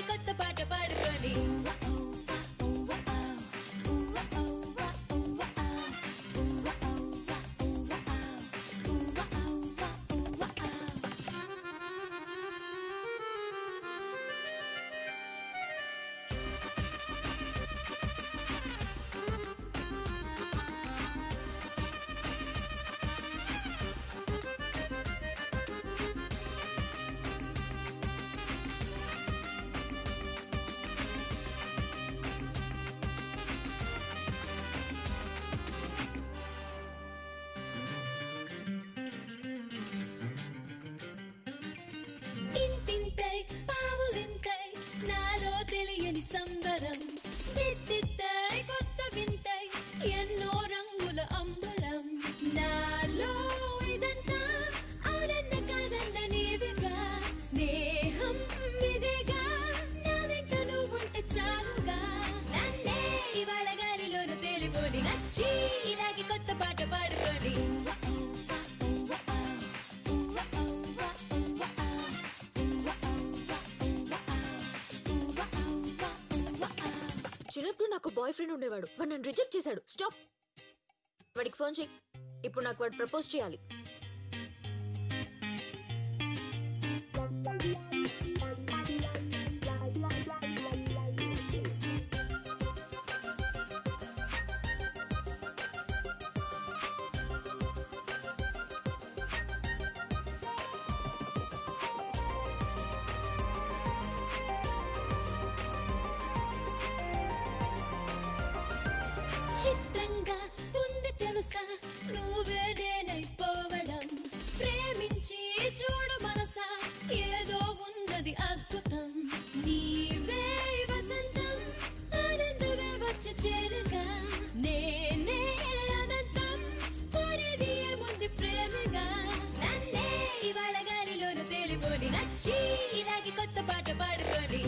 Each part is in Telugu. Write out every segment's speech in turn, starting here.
కొత్త పాట పాడుకొని ఇంతింతై పావులింతై నాలో తెలియని సంబరం దిద్దిద్దై కొత్త వింతై ఎన్నో రంగుల అంబరం నాలో ఇదంతా అవునన్న కాదన్న నీవిగా స్నేహం ఇదిగా నా వెంట నువ్వుంటే చాలుగా నన్నే ఇవాళ గాలిలోను తేలిపోని నచ్చి ఇలాగే కొత్త పాట పాడుకొని చిన్నప్పుడు నాకు బాయ్ ఫ్రెండ్ ఉండేవాడు వాడు నన్ను రిజెక్ట్ చేశాడు స్టాప్ వాడికి ఫోన్ చేయి ఇప్పుడు నాకు వాడు ప్రపోజ్ చేయాలి చిత్రంగా ఉంది తెలుసా నువ్వే నేనైపోవడం ప్రేమించి చూడు మనసా ఏదో ఉన్నది అద్భుతం నీవే వసంతం ఆనందమే వచ్చి చేరుగా నేనే అనంతం కోరేది ఏముంది ప్రేమగా నన్నే ఇవాళ గాలిలోను తేలిపోని నచ్చి ఇలాగే కొత్త పాట పాడుకొని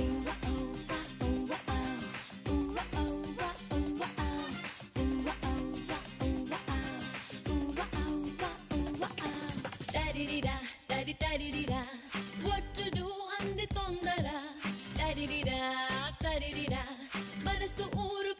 తరిరిరా తరి తరిరిరా what to do అంది తొందర తరిరిరా తరిరిరా మనసు ఊరు